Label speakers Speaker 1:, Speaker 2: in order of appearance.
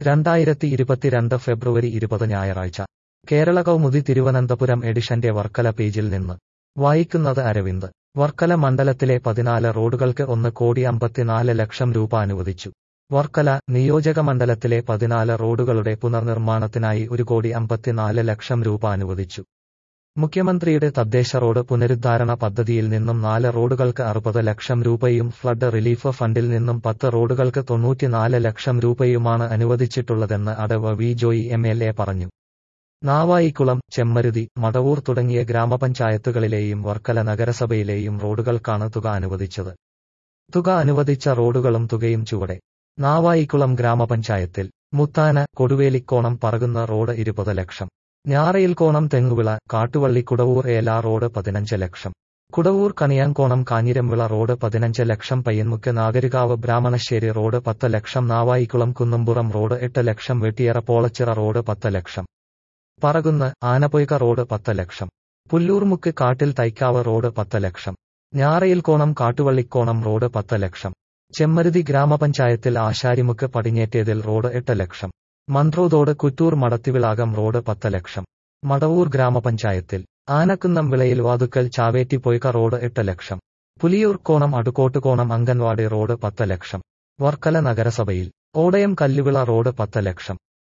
Speaker 1: രണ്ടായിരത്തി ഇരുപത്തിരണ്ട് ഫെബ്രുവരി ഇരുപത് ഞായറാഴ്ച കേരള കൗമുദി തിരുവനന്തപുരം എഡിഷന്റെ വർക്കല പേജിൽ നിന്ന് വായിക്കുന്നത് അരവിന്ദ് വർക്കല മണ്ഡലത്തിലെ പതിനാല് റോഡുകൾക്ക് ഒന്ന് കോടി അമ്പത്തിനാല് ലക്ഷം രൂപ അനുവദിച്ചു വർക്കല നിയോജക മണ്ഡലത്തിലെ പതിനാല് റോഡുകളുടെ പുനർനിർമ്മാണത്തിനായി ഒരു കോടി അമ്പത്തിനാല് ലക്ഷം രൂപ അനുവദിച്ചു മുഖ്യമന്ത്രിയുടെ തദ്ദേശ റോഡ് പുനരുദ്ധാരണ പദ്ധതിയിൽ നിന്നും നാല് റോഡുകൾക്ക് അറുപത് ലക്ഷം രൂപയും ഫ്ലഡ് റിലീഫ് ഫണ്ടിൽ നിന്നും പത്ത് റോഡുകൾക്ക് തൊണ്ണൂറ്റിനാല് ലക്ഷം രൂപയുമാണ് അനുവദിച്ചിട്ടുള്ളതെന്ന് അടവ് V Joy M L A പറഞ്ഞു നാവായിക്കുളം ചെമ്മരുതി മടവൂർ തുടങ്ങിയ ഗ്രാമപഞ്ചായത്തുകളിലെയും വർക്കല നഗരസഭയിലെയും റോഡുകൾക്കാണ് തുക അനുവദിച്ചത് തുക അനുവദിച്ച റോഡുകളും തുകയും ചുവടെ നാവായിക്കുളം ഗ്രാമപഞ്ചായത്തിൽ മുത്താന കൊടുവേലിക്കോണം പറകുന്ന റോഡ് ഇരുപത് ലക്ഷം ഞാറയിൽക്കോണം തെങ്ങുവിള കാട്ടുവള്ളി കുടവൂർ ഏല റോഡ് പതിനഞ്ച് ലക്ഷം കുടവൂർ കണിയാങ്കോണം കാഞ്ഞിരംവിള റോഡ് പതിനഞ്ച് ലക്ഷം പയ്യൻമുക്ക് നാഗരികാവ് ബ്രാഹ്മണശ്ശേരി റോഡ് പത്ത് ലക്ഷം നാവായിക്കുളം കുന്നമ്പുറം റോഡ് എട്ട് ലക്ഷം വെട്ടിയറ പോളച്ചിറ റോഡ് പത്ത് ലക്ഷം പറകുന്ന് ആനപ്പൊയ്ക റോഡ് പത്ത് ലക്ഷം പുല്ലൂർമുക്ക് കാട്ടിൽ തൈക്കാവ് റോഡ് പത്ത് ലക്ഷം ഞാറയിൽക്കോണം കാട്ടുവള്ളിക്കോണം റോഡ് പത്ത് ലക്ഷം ചെമ്മരുതി ഗ്രാമപഞ്ചായത്തിൽ ആശാരിമുക്ക് പടിഞ്ഞേറ്റേതിൽ റോഡ് എട്ട് ലക്ഷം മൺട്രോതോട് കുറ്റൂർ മടത്തിവിളാകം റോഡ് പത്ത് ലക്ഷം മടവൂർ ഗ്രാമപഞ്ചായത്തിൽ ആനക്കുന്നം വിളയിൽ വാതുക്കൽ ചാവേറ്റി പൊയ്ക റോഡ് എട്ട് ലക്ഷം പുലിയൂർക്കോണം അടുക്കോട്ടുകോണം അംഗൻവാടി റോഡ് പത്ത് ലക്ഷം വർക്കല നഗരസഭയിൽ ഓടയം കല്ലുവിള റോഡ് പത്ത് ലക്ഷം